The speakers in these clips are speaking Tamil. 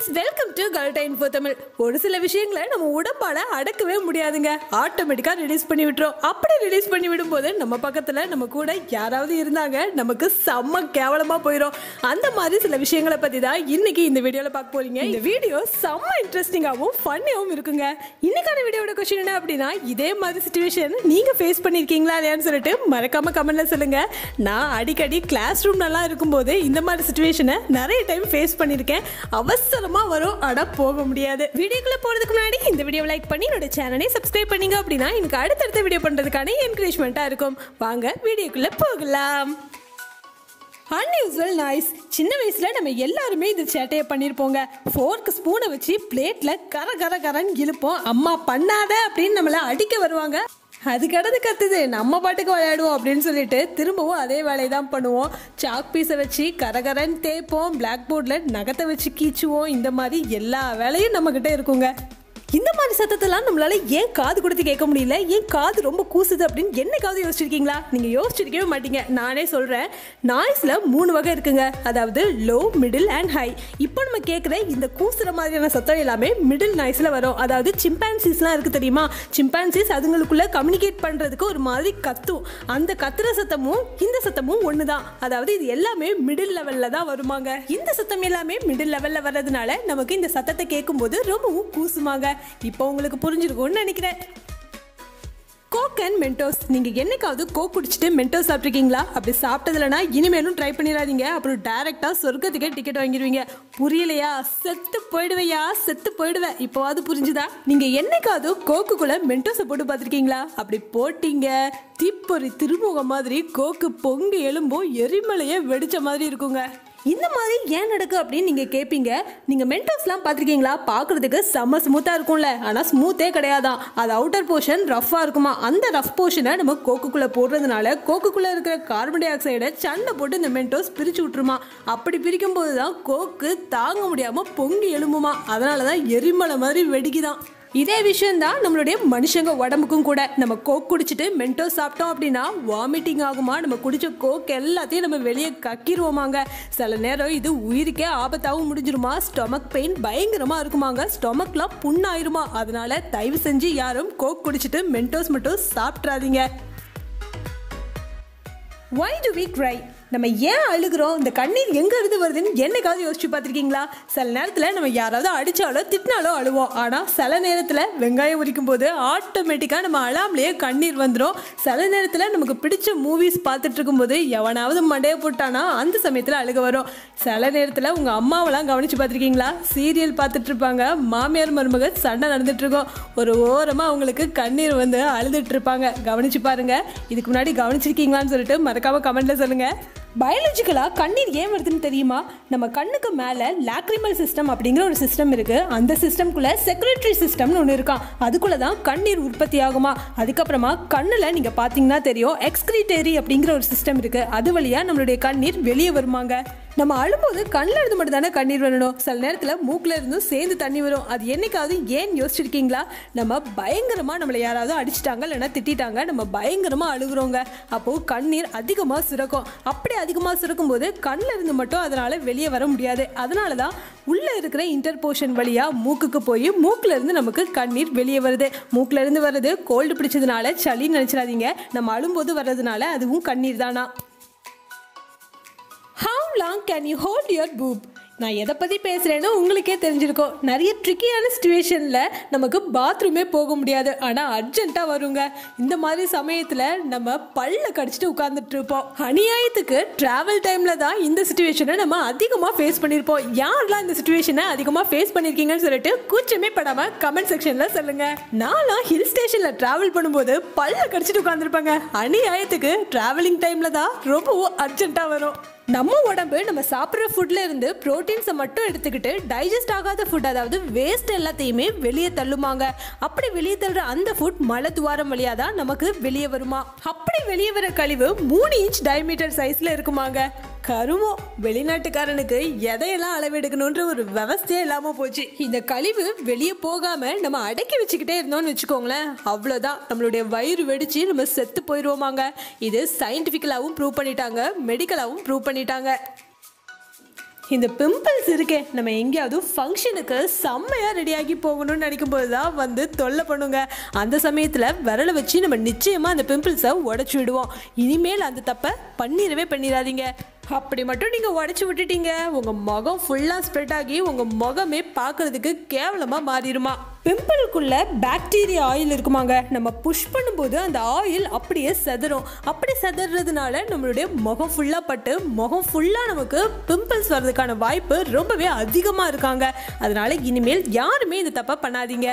ஃப்ரெண்ட்ஸ் வெல்கம் டு கல்டா இன்ஃபோ தமிழ் ஒரு சில விஷயங்களை நம்ம உடம்பால அடக்கவே முடியாதுங்க ஆட்டோமேட்டிக்காக ரிலீஸ் பண்ணி விட்டுரும் அப்படி ரிலீஸ் பண்ணி விடும்போது நம்ம பக்கத்தில் நம்ம கூட யாராவது இருந்தாங்க நமக்கு செம்ம கேவலமாக போயிடும் அந்த மாதிரி சில விஷயங்களை பற்றி தான் இன்னைக்கு இந்த வீடியோவில் பார்க்க போறீங்க இந்த வீடியோ செம்ம இன்ட்ரெஸ்டிங்காகவும் ஃபன்னியாகவும் இருக்குங்க இன்னைக்கான வீடியோட கொஸ்டின் என்ன அப்படின்னா இதே மாதிரி சுச்சுவேஷன் நீங்கள் ஃபேஸ் பண்ணியிருக்கீங்களா இல்லையான்னு சொல்லிட்டு மறக்காம கமெண்ட்ல சொல்லுங்க நான் அடிக்கடி கிளாஸ் ரூம் நல்லா இருக்கும்போது இந்த மாதிரி சுச்சுவேஷனை நிறைய டைம் ஃபேஸ் பண்ணியிருக்கேன் அவசரமா வரும் அட போக முடியாது வீடியோக்குள்ள போறதுக்கு முன்னாடி இந்த வீடியோ லைக் பண்ணி என்னோட சேனலை சப்ஸ்கிரைப் பண்ணீங்க அப்படின்னா எனக்கு அடுத்தடுத்த வீடியோ பண்றதுக்கான என்கரேஜ்மெண்ட்டாக இருக்கும் வாங்க வீடியோக்குள்ள போகலாம் அன்யூஸ்வல் நாய்ஸ் சின்ன வயசுல நம்ம எல்லாருமே இந்த சேட்டையை பண்ணியிருப்போங்க ஃபோர்க்கு ஸ்பூனை வச்சு பிளேட்ல கர கர கரன்னு இழுப்போம் அம்மா பண்ணாத அப்படின்னு நம்மள அடிக்க வருவாங்க அது கடந்து கத்துது நம்ம பாட்டுக்கு விளையாடுவோம் அப்படின்னு சொல்லிட்டு திரும்பவும் அதே வேலையை தான் பண்ணுவோம் சாக் பீஸை வச்சு கரகரன்னு தேய்ப்போம் பிளாக் போர்டில் நகத்தை வச்சு கீச்சுவோம் இந்த மாதிரி எல்லா வேலையும் நம்மக்கிட்ட இருக்குங்க இந்த மாதிரி சத்தத்தெல்லாம் நம்மளால ஏன் காது கொடுத்து கேட்க முடியல ஏன் காது ரொம்ப கூசுது அப்படின்னு என்னைக்காவது யோசிச்சிருக்கீங்களா நீங்க யோசிச்சிருக்கவே மாட்டீங்க நானே சொல்றேன் நாய்ஸ்ல மூணு வகை இருக்குங்க அதாவது லோ மிடில் அண்ட் ஹை இப்போ நம்ம கேட்குற இந்த கூசுற மாதிரியான சத்தம் எல்லாமே மிடில் நாய்ஸ்ல வரும் அதாவது சிம்பான்சிஸ்லாம் இருக்கு தெரியுமா சிம்பான்சிஸ் அதுங்களுக்குள்ள கம்யூனிகேட் பண்றதுக்கு ஒரு மாதிரி கத்தும் அந்த கத்துற சத்தமும் இந்த சத்தமும் ஒன்று தான் அதாவது இது எல்லாமே மிடில் லெவல்ல தான் வருமாங்க இந்த சத்தம் எல்லாமே மிடில் லெவல்ல வர்றதுனால நமக்கு இந்த சத்தத்தை கேட்கும்போது ரொம்பவும் கூசுமாங்க இப்போ உங்களுக்கு புரிஞ்சிருக்கும்னு நினைக்கிறேன் கோக் அண்ட் மென்டோஸ் நீங்க என்னைக்காவது கோக் குடிச்சிட்டு மென்டோஸ் சாப்பிட்ருக்கீங்களா அப்படி சாப்பிட்டதுலனா இனிமேலும் ட்ரை பண்ணிடாதீங்க அப்புறம் டைரக்டா சொர்க்கத்துக்கே டிக்கெட் வாங்கிடுவீங்க புரியலையா செத்து போயிடுவையா செத்து போயிடுவேன் இப்போவாது புரிஞ்சுதா நீங்க என்னைக்காவது கோக்குக்குள்ள மென்டோஸை போட்டு பார்த்துருக்கீங்களா அப்படி போட்டீங்க தீப்பொறி திருமுகம் மாதிரி கோக்கு பொங்கி எலும்போ எரிமலையே வெடிச்ச மாதிரி இருக்குங்க இந்த மாதிரி ஏன் நடக்கு அப்படின்னு நீங்கள் கேட்பீங்க நீங்கள் மென்டோஸ்லாம் பார்த்துருக்கீங்களா பார்க்குறதுக்கு செம்ம ஸ்மூத்தாக இருக்கும்ல ஆனால் ஸ்மூத்தே கிடையாதான் அது அவுட்டர் போர்ஷன் ரஃப்பாக இருக்குமா அந்த ரஃப் போர்ஷனை நம்ம கோக்குக்குள்ளே போடுறதுனால கோக்குக்குள்ளே இருக்கிற கார்பன் டை ஆக்சைடை சண்டை போட்டு இந்த மென்டோஸ் பிரித்து விட்டுருமா அப்படி பிரிக்கும் போது தான் கோக்கு தாங்க முடியாமல் பொங்கி எழும்புமா அதனால தான் எரிமலை மாதிரி வெடிக்குதான் இதே விஷயம் தான் நம்மளுடைய மனுஷங்க உடம்புக்கும் கூட நம்ம கோக் குடிச்சிட்டு மென்டோ சாப்பிட்டோம் அப்படின்னா வாமிட்டிங் ஆகுமா நம்ம குடிச்ச கோக் எல்லாத்தையும் நம்ம வெளியே கக்கிடுவோமாங்க சில நேரம் இது உயிருக்கே ஆபத்தாகவும் முடிஞ்சிருமா ஸ்டொமக் பெயின் பயங்கரமா இருக்குமாங்க ஸ்டொமக்லாம் புண்ணாயிருமா அதனால தயவு செஞ்சு யாரும் கோக் குடிச்சிட்டு மென்டோஸ் மட்டும் சாப்பிட்றாதீங்க வை டு வி க்ரை நம்ம ஏன் அழுகிறோம் இந்த கண்ணீர் எங்க இருந்து வருதுன்னு என்னைக்காவது யோசிச்சு பார்த்துருக்கீங்களா சில நேரத்தில் நம்ம யாராவது அடிச்சாலோ திட்டினாலோ அழுவோம் ஆனால் சில நேரத்தில் வெங்காயம் உரிக்கும் போது ஆட்டோமேட்டிக்காக நம்ம அழாமலேயே கண்ணீர் வந்துடும் சில நேரத்தில் நமக்கு பிடிச்ச மூவிஸ் பார்த்துட்டு இருக்கும்போது எவனாவது மண்டையை போட்டானா அந்த சமயத்தில் அழுக வரும் சில நேரத்தில் உங்கள் அம்மாவெல்லாம் கவனிச்சு பார்த்துருக்கீங்களா சீரியல் பார்த்துட்டு இருப்பாங்க மாமியார் மருமக சண்டை நடந்துட்டு இருக்கோம் ஒரு ஓரமாக அவங்களுக்கு கண்ணீர் வந்து அழுதுட்டு இருப்பாங்க கவனிச்சு பாருங்க இதுக்கு முன்னாடி கவனிச்சிருக்கீங்களான்னு சொல்லிட்டு மறக்காம கமெண்ட்ல சொல்லுங்க பயாலஜிக்கலாக கண்ணீர் ஏன் வருதுன்னு தெரியுமா நம்ம கண்ணுக்கு மேலே லாக்ரிமல் சிஸ்டம் அப்படிங்கிற ஒரு சிஸ்டம் இருக்கு அந்த சிஸ்டம்குள்ள செக்ரட்டரி சிஸ்டம்னு ஒன்று இருக்கான் அதுக்குள்ள தான் கண்ணீர் உற்பத்தி ஆகுமா அதுக்கப்புறமா கண்ணில் நீங்கள் பார்த்தீங்கன்னா தெரியும் எக்ஸ்கிரிட்டரி அப்படிங்கிற ஒரு சிஸ்டம் இருக்கு அது வழியாக நம்மளுடைய கண்ணீர் வெளியே வருமாங்க நம்ம அழும்போது கண்ணில் இருந்து மட்டும் தானே கண்ணீர் வரணும் சில நேரத்தில் மூக்கில் இருந்தும் சேர்ந்து தண்ணி வரும் அது என்னைக்காவது ஏன் யோசிச்சிருக்கீங்களா நம்ம பயங்கரமாக நம்மளை யாராவது அடிச்சிட்டாங்க இல்லைன்னா திட்டாங்க நம்ம பயங்கரமாக அழுகுறோங்க அப்போது கண்ணீர் அதிகமாக சுரக்கும் அப்படி அதிகமாக சுரக்கும் போது கண்ணில் இருந்து மட்டும் அதனால் வெளியே வர முடியாது அதனால தான் உள்ளே இருக்கிற இன்டர் போர்ஷன் வழியாக மூக்குக்கு போய் மூக்கில் இருந்து நமக்கு கண்ணீர் வெளியே வருது மூக்கில் இருந்து வர்றது கோல்டு பிடிச்சதுனால சளின்னு நினச்சிடாதீங்க நம்ம அழும்போது வர்றதுனால அதுவும் கண்ணீர் தானா how long can you hold your poop நான் எதை பற்றி பேசுகிறேன்னு உங்களுக்கே தெரிஞ்சிருக்கும் நிறைய ட்ரிக்கியான சுச்சுவேஷனில் நமக்கு பாத்ரூமே போக முடியாது ஆனால் அர்ஜென்ட்டாக வருங்க இந்த மாதிரி சமயத்தில் நம்ம பல்ல கடிச்சிட்டு உட்காந்துட்டு இருப்போம் அநியாயத்துக்கு ட்ராவல் டைமில் தான் இந்த சுச்சுவேஷனை நம்ம அதிகமாக ஃபேஸ் பண்ணியிருப்போம் யாரெல்லாம் இந்த சுச்சுவேஷனை அதிகமாக ஃபேஸ் பண்ணியிருக்கீங்கன்னு சொல்லிட்டு கூச்சமே படாமல் கமெண்ட் செக்ஷனில் சொல்லுங்கள் நான்லாம் ஹில் ஸ்டேஷனில் ட்ராவல் பண்ணும்போது பல்ல கடிச்சிட்டு உட்காந்துருப்பாங்க அநியாயத்துக்கு ட்ராவலிங் டைமில் தான் ரொம்பவும் அர்ஜென்ட்டாக வரும் நம்ம உடம்பு நம்ம சாப்பிட்ற ஃபுட்ல இருந்து ப்ரோட்டீன்ஸை மட்டும் எடுத்துக்கிட்டு டைஜஸ்ட் ஆகாத ஃபுட் அதாவது வேஸ்ட் எல்லாத்தையுமே வெளியே தள்ளுமாங்க அப்படி வெளியே தள்ளுற அந்த ஃபுட் மலை துவாரம் வழியாக தான் நமக்கு வெளியே வருமா அப்படி வெளியே வர கழிவு மூணு இன்ச் டயமீட்டர் சைஸ்ல இருக்குமாங்க கருமோ வெளிநாட்டுக்காரனுக்கு எதையெல்லாம் அளவெடுக்கணுன்ற ஒரு விவஸ்தையே இல்லாம போச்சு இந்த கழிவு வெளியே போகாம நம்ம அடக்கி வச்சுக்கிட்டே இருந்தோம்னு வச்சுக்கோங்களேன் அவ்வளோதான் நம்மளுடைய வயிறு வெடிச்சு நம்ம செத்து போயிடுவோமாங்க இது சயின்டிஃபிக்கலாகவும் ப்ரூவ் பண்ணிட்டாங்க மெடிக்கலாகவும் ப்ரூவ் பண்ணிட்டாங்க இந்த பிம்பிள்ஸ் இருக்கே நம்ம எங்கேயாவது ஃபங்க்ஷனுக்கு செம்மையாக ரெடியாகி போகணும்னு நினைக்கும் போது தான் வந்து தொல்லை பண்ணுங்க அந்த சமயத்தில் விரலை வச்சு நம்ம நிச்சயமாக அந்த பிம்பிள்ஸை உடச்சி விடுவோம் இனிமேல் அந்த தப்பை பண்ணிடவே பண்ணிடாதீங்க அப்படி மட்டும் நீங்கள் உடச்சி விட்டுட்டீங்க உங்கள் முகம் ஃபுல்லாக ஸ்ப்ரெட் ஆகி உங்கள் முகமே பார்க்கறதுக்கு கேவலமாக மாறிடுமா பிம்பிளுக்குள்ள பாக்டீரியா ஆயில் இருக்குமாங்க நம்ம புஷ் பண்ணும்போது அந்த ஆயில் அப்படியே செதறும் அப்படி செதறதுனால நம்மளுடைய முகம் ஃபுல்லாக பட்டு முகம் ஃபுல்லாக நமக்கு பிம்பிள்ஸ் வர்றதுக்கான வாய்ப்பு ரொம்பவே அதிகமாக இருக்காங்க அதனால இனிமேல் யாருமே இந்த தப்பை பண்ணாதீங்க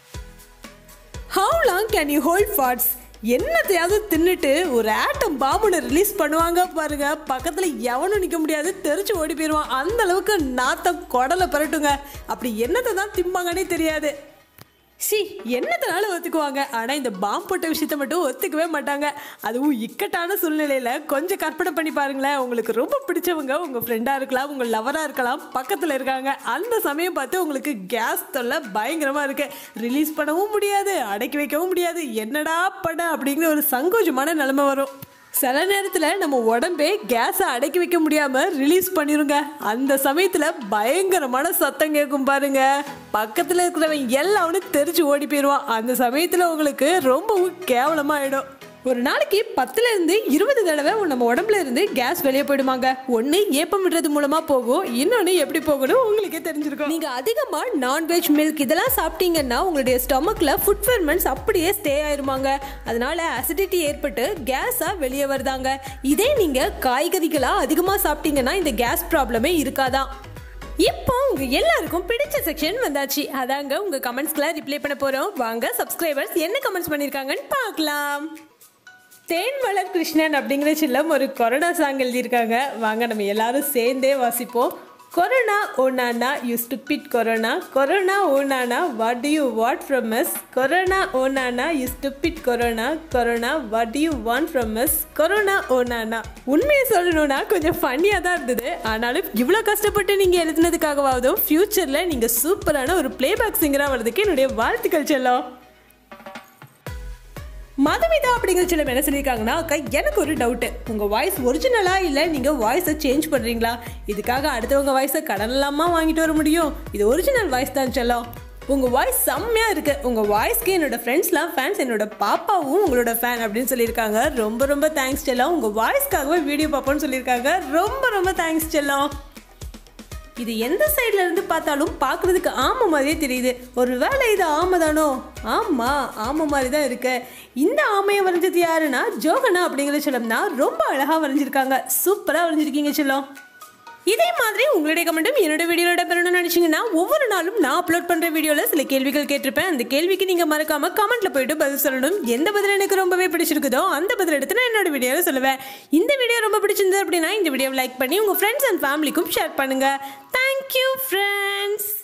how long can you hold farts என்னத்தையாவது தின்னுட்டு ஒரு ஆட்டம் பாம்புன்னு ரிலீஸ் பண்ணுவாங்க பாருங்க பக்கத்தில் எவனும் நிற்க முடியாது தெரிச்சு ஓடி போயிடுவான் அந்த அளவுக்கு நாத்தம் குடலை பரட்டுங்க அப்படி என்னத்தை தான் திம்பாங்கன்னே தெரியாது சி என்னத்தனால ஒத்துக்குவாங்க ஆனால் இந்த பாம்பு போட்ட விஷயத்த மட்டும் ஒத்துக்கவே மாட்டாங்க அதுவும் இக்கட்டான சூழ்நிலையில் கொஞ்சம் கற்பனை பண்ணி பாருங்களேன் உங்களுக்கு ரொம்ப பிடிச்சவங்க உங்கள் ஃப்ரெண்டாக இருக்கலாம் உங்கள் லவராக இருக்கலாம் பக்கத்தில் இருக்காங்க அந்த சமயம் பார்த்து உங்களுக்கு கேஸ் தொல்லை பயங்கரமாக இருக்கு ரிலீஸ் பண்ணவும் முடியாது அடக்கி வைக்கவும் முடியாது என்னடா பண்ண அப்படிங்கிற ஒரு சங்கோஜமான நிலைமை வரும் சில நேரத்தில் நம்ம உடம்பே கேஸை அடக்கி வைக்க முடியாமல் ரிலீஸ் பண்ணிருங்க அந்த சமயத்தில் பயங்கரமான சத்தம் கேட்கும் பாருங்க பக்கத்தில் இருக்கிறவன் எல்லாவனும் தெரிச்சு ஓடி போயிடுவான் அந்த சமயத்தில் உங்களுக்கு ரொம்பவும் கேவலமாயிடும் ஒரு நாளைக்கு பத்துல இருந்து இருபது தடவை நம்ம உடம்புல இருந்து கேஸ் வெளியே போயிடுமாங்க ஒன்று ஏப்பம் விடுறது மூலமா போகும் இன்னொன்று எப்படி போகணும் உங்களுக்கே தெரிஞ்சிருக்கும் நீங்க அதிகமா நான்வெஜ் மில்க் இதெல்லாம் சாப்பிட்டீங்கன்னா உங்களுடைய ஸ்டொமக்ல ஃபுட் ஃபெர்மெண்ட்ஸ் அப்படியே ஸ்டே ஆயிருமாங்க அதனால அசிடிட்டி ஏற்பட்டு கேஸா வெளியே வருதாங்க இதே நீங்க காய்கறிகளா அதிகமா சாப்பிட்டீங்கன்னா இந்த கேஸ் ப்ராப்ளமே இருக்காதான் இப்போ உங்க எல்லாருக்கும் பிடிச்ச செக்ஷன் வந்தாச்சு அதாங்க உங்க கமெண்ட்ஸ்க்குலாம் ரிப்ளை பண்ண போறோம் வாங்க சப்ஸ்கிரைபர்ஸ் என்ன கமெண்ட்ஸ் பண்ணிருக்காங்கன்னு பார்க்கலாம் தேன்மலர் கிருஷ்ணன் அப்படிங்கிற சில்லம் ஒரு கொரோனா சாங் எழுதியிருக்காங்க வாங்க நம்ம எல்லாரும் சேர்ந்தே வாசிப்போம் கொரோனா ஓனானா யூ ஸ்டுபிட் கொரோனா கொரோனா ஓனானா what do you want from us corona ஓனானா you stupid corona corona what do you want from us corona ஓனானா உண்மையை சொல்லணும்னா கொஞ்சம் ஃபன்னியாக தான் இருந்தது ஆனாலும் இவ்வளோ கஷ்டப்பட்டு நீங்கள் எழுதுனதுக்காகவாவதும் ஃப்யூச்சரில் நீங்கள் சூப்பரான ஒரு பிளேபேக் சிங்கராக வர்றதுக்கு என்னுடைய வாழ்த்துக்கள் செல்லம் மதுமிதா அப்படிங்கிற சில என்ன சொல்லியிருக்காங்கன்னா அக்கா எனக்கு ஒரு டவுட்டு உங்கள் வாய்ஸ் ஒரிஜினலா இல்லை நீங்கள் வாய்ஸை சேஞ்ச் பண்ணுறீங்களா இதுக்காக அடுத்தவங்க வாய்ஸை கடனலாமா வாங்கிட்டு வர முடியும் இது ஒரிஜினல் வாய்ஸ் தான் செல்லம் உங்கள் வாய்ஸ் செம்மையாக இருக்குது உங்கள் வாய்ஸ்க்கு என்னோட ஃப்ரெண்ட்ஸ்லாம் ஃபேன்ஸ் என்னோட பாப்பாவும் உங்களோட ஃபேன் அப்படின்னு சொல்லியிருக்காங்க ரொம்ப ரொம்ப தேங்க்ஸ் செல்லம் உங்கள் வாய்ஸ்க்காகவே வீடியோ பார்ப்போம்னு சொல்லியிருக்காங்க ரொம்ப ரொம்ப தேங்க்ஸ் செல்லம் இது எந்த சைடுல இருந்து பார்த்தாலும் பார்க்கறதுக்கு ஆமை மாதிரியே தெரியுது ஒரு வேளை இது ஆமை தானோ ஆமா ஆமை மாதிரி தான் இருக்கு இந்த ஆமையை வரைஞ்சது யாருன்னா ஜோகனா அப்படிங்கிற செல்லம் தான் ரொம்ப அழகா வரைஞ்சிருக்காங்க சூப்பரா வரைஞ்சிருக்கீங்க செல்லம் இதே மாதிரி உங்களுடைய கமெண்ட்டும் என்னோட வீடியோட பெறணும்னு நினைச்சீங்கன்னா ஒவ்வொரு நாளும் நான் அப்லோட் பண்ற வீடியோல சில கேள்விகள் கேட்டிருப்பேன் அந்த கேள்விக்கு நீங்க மறக்காம கமெண்ட்ல போயிட்டு பதில் சொல்லணும் எந்த பதில் எனக்கு ரொம்பவே பிடிச்சிருக்குதோ அந்த பதில் எடுத்து நான் என்னோட வீடியோல சொல்லுவேன் இந்த வீடியோ ரொம்ப பிடிச்சிருந்தது அப்படின்னா இந்த வீடியோவை லைக் பண்ணி உங்க ஃப்ரெண்ட்ஸ் அண்ட் ஃபேமிலிக்கும் ஷேர் பண்ணுங்க தேங்க்யூ ஃப்ரெண்ட்ஸ்